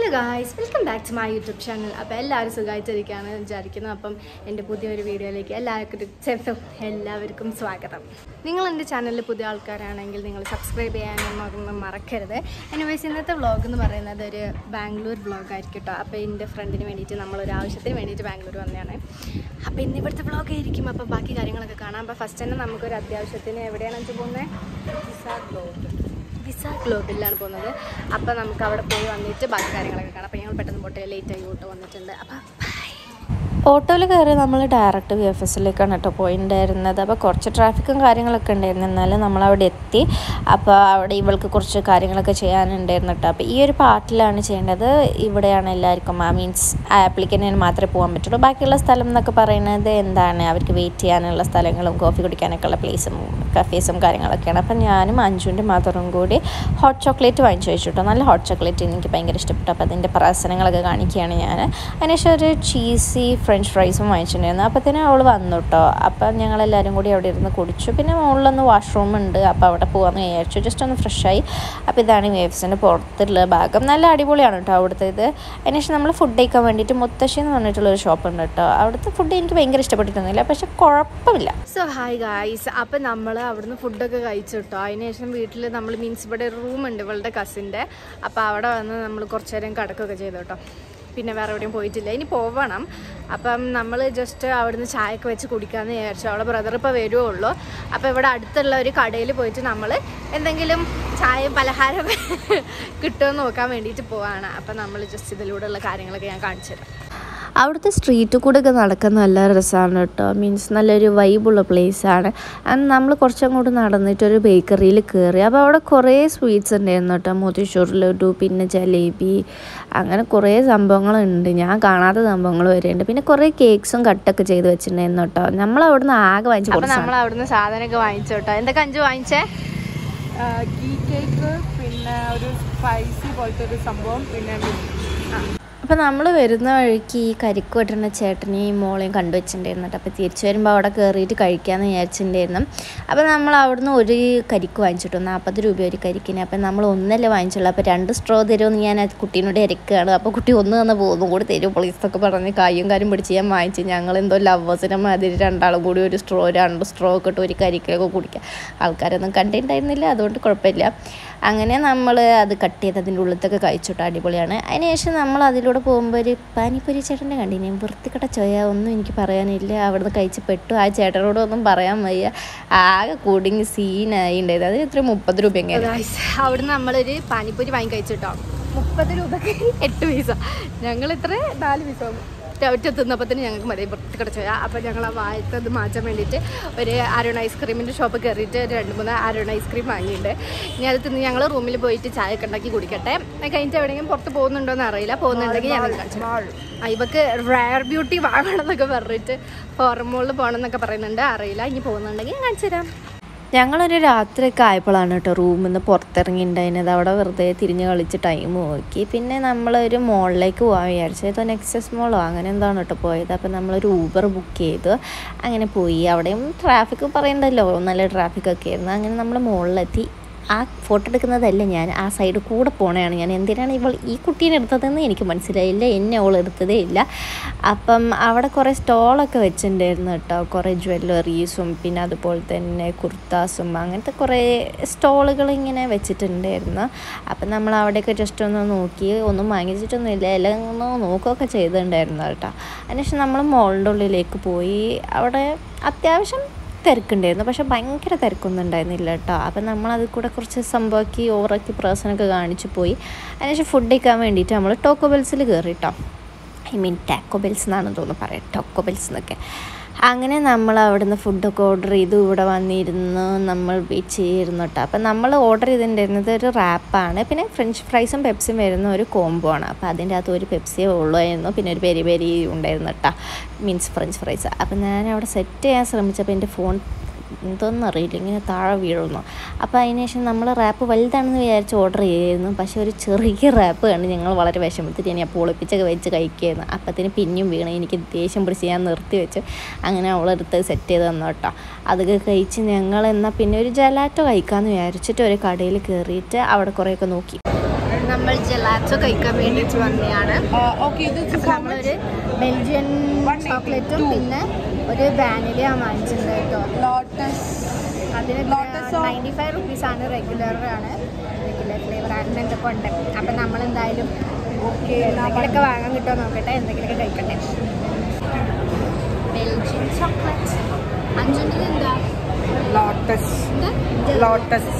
Guys welcome back to my YouTube channel അപ്പോൾ എല്ലാവരും സുഖമായിട്ടിരിക്കുകയാണ് വിചാരിക്കുന്നു അപ്പം എൻ്റെ പുതിയൊരു വീഡിയോയിലേക്ക് എല്ലാവർക്കും ചേർത്തും എല്ലാവർക്കും സ്വാഗതം നിങ്ങൾ എൻ്റെ ചാനലിൽ പുതിയ ആൾക്കാരാണെങ്കിൽ നിങ്ങൾ സബ്സ്ക്രൈബ് ചെയ്യാനൊന്നും മറക്കരുത് എനിവേസ് ഇന്നത്തെ വ്ളോഗ് എന്ന് പറയുന്നത് ഒരു ബാംഗ്ലൂർ വ്ളോഗ് ആയിരിക്കും കേട്ടോ അപ്പോൾ എൻ്റെ ഫ്രണ്ടിന് വേണ്ടിയിട്ട് നമ്മളൊരു ആവശ്യത്തിന് വേണ്ടിയിട്ട് ബാംഗ്ലൂർ വന്നതാണ് അപ്പോൾ ഇന്ന് ഇവിടുത്തെ വ്ളോഗ് ആയിരിക്കും അപ്പോൾ ബാക്കി കാര്യങ്ങളൊക്കെ കാണാം അപ്പോൾ ഫസ്റ്റ് തന്നെ നമുക്കൊരു അത്യാവശ്യത്തിന് എവിടെയാണ് വെച്ച് പോകുന്നത് വിസ ഗ്ലോബിലാണ് പോകുന്നത് അപ്പോൾ നമുക്ക് അവിടെ പോയി വന്നിട്ട് ബാക്കി കാര്യങ്ങളൊക്കെ കാണാം അപ്പോൾ ഞങ്ങൾ പെട്ടെന്ന് പോട്ടെ ലേറ്റ് ആയി ഓട്ടോ വന്നിട്ടുണ്ട് അപ്പോൾ ബൈ ഓട്ടോയിൽ കയറി നമ്മൾ ഡയറക്റ്റ് വി എഫ് എസിലേക്കാണ് കേട്ടോ പോയിട്ടുണ്ടായിരുന്നത് അപ്പോൾ കുറച്ച് ട്രാഫിക്കും കാര്യങ്ങളൊക്കെ ഉണ്ടായിരുന്നു എന്നാലും നമ്മളവിടെ എത്തി അപ്പോൾ അവിടെ ഇവൾക്ക് കുറച്ച് കാര്യങ്ങളൊക്കെ ചെയ്യാനുണ്ടായിരുന്നു കേട്ടോ അപ്പോൾ ഈ ഒരു പാർട്ടിലാണ് ചെയ്യേണ്ടത് ഇവിടെയാണ് എല്ലാവർക്കും ആ മീൻസ് ആപ്ലിക്കൻറ്റിന് മാത്രമേ പോകാൻ പറ്റുള്ളൂ ബാക്കിയുള്ള സ്ഥലം എന്നൊക്കെ പറയുന്നത് എന്താണ് അവർക്ക് വെയിറ്റ് ചെയ്യാനുള്ള സ്ഥലങ്ങളും കോഫി കുടിക്കാനൊക്കെ ഉള്ള പ്ലേസും കഫേസും കാര്യങ്ങളൊക്കെയാണ് അപ്പം ഞാനും അഞ്ചുവിൻ്റെ മാത്രം കൂടി ഹോട്ട് ചോക്ലേറ്റ് വാങ്ങിച്ചു വെച്ചു കേട്ടോ നല്ല ഹോട്ട് ചോക്ലേറ്റ് എനിക്ക് ഭയങ്കര ഇഷ്ടപ്പെട്ടു അപ്പോൾ അതിൻ്റെ പ്രസനങ്ങളൊക്കെ കാണിക്കുകയാണ് ഞാൻ അതിനുശേഷം ഒരു ചീസി ഫ്രഞ്ച് ഫ്രൈസും വാങ്ങിച്ചിട്ടുണ്ടായിരുന്നു അപ്പോഴത്തേനും അവൾ വന്നു കേട്ടോ അപ്പം ഞങ്ങളെല്ലാവരും കൂടി അവിടെ ഇരുന്ന് കുടിച്ചു പിന്നെ മുകളിലൊന്ന് വാഷ്റൂം ഉണ്ട് അപ്പോൾ അവിടെ പോകാമെന്ന് വിചാരിച്ചു ജസ്റ്റ് ഒന്ന് ഫ്രഷായി അപ്പോൾ ഇതാണ് വേവ്സിൻ്റെ പുറത്തുള്ള ഭാഗം നല്ല അടിപൊളിയാണ് കേട്ടോ അവിടുത്തെ ഇത് അതിനുശേഷം നമ്മൾ ഫുഡ് കഴിക്കാൻ വേണ്ടിയിട്ട് മുത്തശ്ശി എന്ന് പറഞ്ഞിട്ടുള്ള ഒരു ഷോപ്പ് ഉണ്ട് കേട്ടോ അവിടുത്തെ ഫുഡ് എനിക്ക് ഭയങ്കര ഇഷ്ടപ്പെട്ടിട്ടൊന്നുമില്ല പക്ഷെ കുഴപ്പമില്ല സോ ഹായ് ഗായ്സ് അപ്പം നമ്മൾ അവിടുന്ന് ഫുഡൊക്കെ കഴിച്ചു കേട്ടോ അതിനുശേഷം വീട്ടിൽ നമ്മൾ മീൻസ് ഇവിടെ ഒരു റൂമുണ്ട് ഇവളുടെ കസിൻ്റെ അപ്പോൾ അവിടെ വന്ന് നമ്മൾ കുറച്ച് നേരം കിടക്കുകയൊക്കെ ചെയ്തു കേട്ടോ പിന്നെ വേറെ എവിടെയും പോയിട്ടില്ല ഇനി പോവണം അപ്പം നമ്മൾ ജസ്റ്റ് അവിടുന്ന് ചായയൊക്കെ വെച്ച് കുടിക്കാമെന്ന് വിചാരിച്ചു അവളെ ബ്രദർ ഇപ്പോൾ വരുമേ ഉള്ളൂ അപ്പോൾ ഇവിടെ അടുത്തുള്ള ഒരു കടയിൽ പോയിട്ട് നമ്മൾ എന്തെങ്കിലും ചായയും പലഹാരമൊക്കെ കിട്ടുമെന്ന് നോക്കാൻ വേണ്ടിയിട്ട് പോവാണ് അപ്പം നമ്മൾ ജസ്റ്റ് ഇതിലൂടെയുള്ള കാര്യങ്ങളൊക്കെ ഞാൻ കാണിച്ചു തരാം അവിടുത്തെ സ്ട്രീറ്റിൽ കൂടെ ഒക്കെ നടക്കാൻ നല്ല രസമാണ് കേട്ടോ മീൻസ് നല്ലൊരു വൈബുള്ള പ്ലേസാണ് ആൻഡ് നമ്മൾ കുറച്ചങ്ങോട്ട് നടന്നിട്ട് ഒരു ബേക്കറിയിൽ കയറി അപ്പോൾ അവിടെ കുറേ സ്വീറ്റ്സ് ഉണ്ടായിരുന്നു കേട്ടോ മോത്തിച്ചൂർ ലഡു പിന്നെ ജലേബി അങ്ങനെ കുറേ സംഭവങ്ങളുണ്ട് ഞാൻ കാണാത്ത സംഭവങ്ങൾ വരെയുണ്ട് പിന്നെ കുറേ കേക്ക്സും കട്ടൊക്കെ ചെയ്ത് വെച്ചിട്ടുണ്ടായിരുന്നു കേട്ടോ നമ്മൾ അവിടുന്ന് ആകെ വാങ്ങിച്ചു അപ്പോൾ കുറച്ച് നമ്മൾ അവിടുന്ന് സാധനമൊക്കെ വാങ്ങിച്ചു കേട്ടോ എന്തൊക്കെ അഞ്ചു വാങ്ങിച്ചേ ഗീ കേക്ക് പിന്നെ ഒരു സ്പൈസി പോലത്തെ ഒരു സംഭവം പിന്നെ അപ്പോൾ നമ്മൾ വരുന്ന വഴിക്ക് ഈ കരിക്ക് വെട്ടുന്ന ചേട്ടനെയും മോളെയും കണ്ടുവച്ചിട്ടുണ്ടായിരുന്നു കേട്ടോ അപ്പോൾ തിരിച്ചു വരുമ്പോൾ അവിടെ കയറിയിട്ട് കഴിക്കാമെന്ന് വിചാരിച്ചിട്ടുണ്ടായിരുന്നു അപ്പോൾ നമ്മൾ അവിടുന്ന് ഒരു കരിക്ക് വാങ്ങിച്ചിട്ടു നാൽപ്പത് രൂപ ഒരു കരിക്കിന് അപ്പോൾ നമ്മൾ ഒന്നല്ലേ വാങ്ങിച്ചുള്ളൂ അപ്പോൾ രണ്ട് സ്ട്രോ തരുമെന്ന് ഞാൻ ആ കുട്ടീനോട് ഇരക്കുകയാണ് അപ്പോൾ കുട്ടി ഒന്ന് തന്ന പോകുന്നു കൂടി തരും പ്ലീസൊക്കെ പറഞ്ഞ് കായും കാര്യം പിടിച്ച് ഞാൻ വാങ്ങിച്ചു ഞങ്ങൾ എന്തോ ലവേഴ്സിനെ മാതിരി രണ്ടാളും കൂടി ഒരു സ്ട്രോ രണ്ട് സ്ട്രോ ഒക്കെ ഇട്ട് ഒരു കരിക്കൊക്കെ കുടിക്കുക ആൾക്കാരൊന്നും കണ്ടിട്ടുണ്ടായിരുന്നില്ല അതുകൊണ്ട് കുഴപ്പമില്ല അങ്ങനെ നമ്മൾ അത് കട്ട് ചെയ്ത് അതിൻ്റെ ഉള്ളിലത്തൊക്കെ കഴിച്ചിട്ട് അടിപൊളിയാണ് അതിനുശേഷം നമ്മൾ അതിലൂടെ പോകുമ്പോൾ ഒരു പാനിപ്പൊരി ചേട്ടൻ്റെ കണ്ടിന് വൃത്തിക്കട്ട ചോയ ഒന്നും എനിക്ക് പറയാനില്ല അവിടുന്ന് കഴിച്ച് പെട്ടു ആ ചേട്ടനോട് ഒന്നും പറയാൻ വയ്യ ആകെ കുടുങ്ങി സീനായി ഉണ്ടായത് അതിന് ഇത്ര മുപ്പത് രൂപ എങ്ങനെ ഗായ്സ് അവിടുന്ന് നമ്മളൊരു പാനിപ്പൂരി വാങ്ങി കഴിച്ചിട്ടോ മുപ്പത് രൂപക്ക് എട്ട് പീസ ഞങ്ങൾ ഇത്ര നാല് പീസ ഒറ്റ തിന്നപ്പത്തിന് ഞങ്ങൾക്ക് മതി വൃത്തിക്കട ചോയ അപ്പോൾ ഞങ്ങൾ ആ വായത്തത് മാറ്റാൻ വേണ്ടിയിട്ട് ഒരു അരുൺ ഐസ്ക്രീമിൻ്റെ ഷോപ്പ് കയറിയിട്ട് ഒരു രണ്ട് മൂന്ന് അരുൺ ഐസ്ക്രീം വാങ്ങിയിട്ടുണ്ട് ഇനി അത് തിന്ന് ഞങ്ങൾ റൂമിൽ പോയിട്ട് ചായ ഒക്കെ ഉണ്ടാക്കി കുടിക്കട്ടെ അത് കഴിഞ്ഞിട്ട് എവിടെയെങ്കിലും പുറത്ത് പോകുന്നുണ്ടോയെന്ന് അറിയില്ല പോകുന്നുണ്ടെങ്കിൽ ഞങ്ങൾ കാണിച്ചു ആ, ഇവക്ക് റയർ ബ്യൂട്ടി വാങ്ങണം എന്നൊക്കെ പറഞ്ഞിട്ട് ഫോറമോളിൽ പോകണം എന്നൊക്കെ പറയുന്നുണ്ട് അറിയില്ല ഇനി പോകുന്നുണ്ടെങ്കിൽ ഞാൻ കാണിച്ചു തരാം ഞങ്ങളൊരു രാത്രിയൊക്കെ ആയപ്പോഴാണ് കേട്ടോ റൂമിൽ നിന്ന് പുറത്തിറങ്ങിയിട്ടുണ്ടായിരുന്നത് അവിടെ വെറുതെ തിരിഞ്ഞ് കളിച്ച് ടൈം നോക്കി പിന്നെ നമ്മളൊരു മോളിലേക്ക് പോകാൻ വിചാരിച്ചു ഏതോ നെക്സസ് മോളോ അങ്ങനെ എന്താണ് കേട്ടോ പോയത് അപ്പോൾ നമ്മളൊരു ഊബർ ബുക്ക് ചെയ്തു അങ്ങനെ പോയി അവിടെയും ട്രാഫിക് പറയണ്ടല്ലോ നല്ല ട്രാഫിക്കൊക്കെ ആയിരുന്നു അങ്ങനെ നമ്മൾ മുകളിലെത്തി ആ ഫോട്ടോ എടുക്കുന്നതല്ല ഞാൻ ആ സൈഡ് കൂടെ പോണതാണ് ഞാൻ എന്തിനാണ് ഇവൾ ഈ കുട്ടീനെ എടുത്തതെന്ന് എനിക്ക് മനസ്സിലായില്ല എന്നെ അവൾ എടുത്തതേ ഇല്ല അപ്പം അവിടെ കുറേ സ്റ്റോളൊക്കെ വെച്ചിട്ടുണ്ടായിരുന്നു കേട്ടോ കുറേ ജ്വല്ലറീസും പിന്നെ അതുപോലെ തന്നെ കുർത്താസും അങ്ങനത്തെ കുറേ സ്റ്റോളുകൾ ഇങ്ങനെ വെച്ചിട്ടുണ്ടായിരുന്നു അപ്പം നമ്മൾ അവിടെയൊക്കെ ജസ്റ്റ് ഒന്ന് നോക്കി ഒന്നും വാങ്ങിച്ചിട്ടൊന്നുമില്ല എല്ലാം ഒന്ന് നോക്കുകയൊക്കെ ചെയ്തിട്ടുണ്ടായിരുന്നു കേട്ടോ അതിനുശേഷം നമ്മൾ മോളിൻ്റെ ഉള്ളിലേക്ക് പോയി അവിടെ അത്യാവശ്യം തിരക്കുണ്ടായിരുന്നു പക്ഷെ ഭയങ്കര തിരക്കൊന്നും ഉണ്ടായിരുന്നില്ല കേട്ടോ അപ്പം നമ്മൾ അതിൽ കൂടെ കുറച്ച് സംഭവമാക്കി ഓവറാക്കി പ്രസനൊക്കെ കാണിച്ചു പോയി അതിനുശേഷം ഫുഡ് കഴിക്കാൻ വേണ്ടിയിട്ട് നമ്മൾ ടോക്കോ ബെൽസിൽ കയറി കേട്ടോ ഐ മീൻ ടാക്കോ ബെൽസ് എന്നാണ് തോന്നുന്നു പറയാം ടോക്കോ ബെൽസ് എന്നൊക്കെ അങ്ങനെ നമ്മൾ അവിടുന്ന് ഫുഡൊക്കെ ഓർഡർ ചെയ്തു ഇവിടെ വന്നിരുന്നു നമ്മൾ വെയിറ്റ് ചെയ്തിരുന്നു കേട്ടോ അപ്പം നമ്മൾ ഓർഡർ ചെയ്തിട്ടുണ്ടായിരുന്നത് ഒരു റാപ്പാണ് പിന്നെ ഫ്രഞ്ച് ഫ്രൈസും പെപ്സിയും വരുന്ന ഒരു കോംബോ ആണ് അപ്പോൾ അതിൻ്റെ അകത്ത് ഒരു പെപ്സിയേ ഉള്ളായിരുന്നു പിന്നെ ഒരു പെരി പെരി ഉണ്ടായിരുന്നു കേട്ടോ മീൻസ് ഫ്രഞ്ച് ഫ്രൈസ് അപ്പം ഞാൻ അവിടെ സെറ്റ് ചെയ്യാൻ ശ്രമിച്ചപ്പോൾ എൻ്റെ ഫോൺ എന്തോന്നും അറിയില്ല ഇങ്ങനെ താഴെ വീഴുന്നു അപ്പോൾ അതിന് ശേഷം നമ്മൾ റാപ്പ് വലുതാണെന്ന് വിചാരിച്ച് ഓർഡർ ചെയ്യായിരുന്നു പക്ഷേ ഒരു ചെറിയ റാപ്പ് കണ്ട് ഞങ്ങൾ വളരെ വിഷമത്തിൽ ഞാൻ പൊളിപ്പിച്ചൊക്കെ വെച്ച് കഴിക്കുകയായിരുന്നു അപ്പത്തിന് പിന്നെയും വീണ് എനിക്ക് ദേഷ്യം പിടിച്ച് ഞാൻ നിർത്തി വെച്ച് അങ്ങനെ അവളെടുത്ത് സെറ്റ് ചെയ്ത് തന്നു കേട്ടോ അതൊക്കെ കഴിച്ച് ഞങ്ങൾ എന്നാൽ പിന്നെ ഒരു ജലാറ്റോ കഴിക്കാമെന്ന് വിചാരിച്ചിട്ട് ഒരു കടയിൽ കയറിയിട്ട് അവിടെ കുറേയൊക്കെ നോക്കി നമ്മൾ ജലാറ്റോ കഴിക്കാൻ വേണ്ടിയിട്ട് വന്നതാണ് ഓക്കെ ഇത് അപ്പൊ നമ്മളൊരു ബെൽജിയൻ 182. ചോക്ലേറ്റും പിന്നെ ഒരു വാനില വാങ്ങിച്ചിട്ടുണ്ട് കേട്ടോ ലോട്ടസ് അതിന് Lotus ഓ? നയൻറ്റി ഫൈവ് റുപ്പീസ് ആണ് റെഗുലർ ആണ് റെഗുലർ ഫ്ലേവർ ആണ് എന്തൊക്കെ ഉണ്ട് അപ്പം നമ്മൾ എന്തായാലും ഓക്കെ എന്തെങ്കിലുമൊക്കെ വാങ്ങാൻ കിട്ടുമോ നോക്കട്ടെ എന്തെങ്കിലുമൊക്കെ കഴിക്കട്ടെ ബെൽജിയൻ ചോക്ലേറ്റ് അഞ്ചിൻ്റെ എന്താ ലോട്ടസ് എന്താ ലോട്ടസ്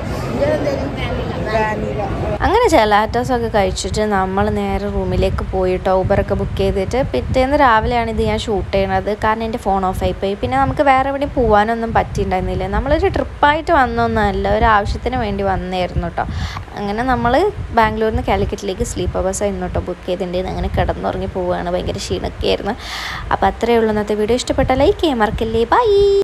വാനില അങ്ങനെ ജലാറ്റോസ് ഒക്കെ കഴിച്ചിട്ട് നമ്മൾ നേരെ റൂമിലേക്ക് പോയിട്ടോ ഊബറൊക്കെ ബുക്ക് ചെയ്തിട്ട് പിറ്റേന്ന് രാവിലെയാണ് ഇത് ഞാൻ ഷൂട്ട് ചെയ്യണത് കാരണം എൻ്റെ ഫോൺ ഓഫ് ആയി പോയി പിന്നെ നമുക്ക് വേറെ എവിടെയും പോകാനൊന്നും പറ്റിയിട്ടുണ്ടായിരുന്നില്ല നമ്മളൊരു ട്രിപ്പായിട്ട് വന്നൊന്നുമല്ല ഒരു ആവശ്യത്തിന് വേണ്ടി വന്നായിരുന്നു കേട്ടോ അങ്ങനെ നമ്മൾ ബാംഗ്ലൂരിൽ നിന്ന് കാലിക്കറ്റിലേക്ക് സ്ലീപ്പർ ബസ് ആയിരുന്നു കേട്ടോ ബുക്ക് ചെയ്തിട്ടുണ്ടായിരുന്നു അങ്ങനെ കിടന്നുറങ്ങി പോവുകയാണ് ഭയങ്കര ക്ഷീണമൊക്കെ ആയിരുന്നു അപ്പോൾ അത്രയേ ഉള്ളൂ ഇന്നത്തെ വീഡിയോ ഇഷ്ടപ്പെട്ട ലൈക്ക് ചെയ്യാൻ മറക്കല്ലേ ബൈ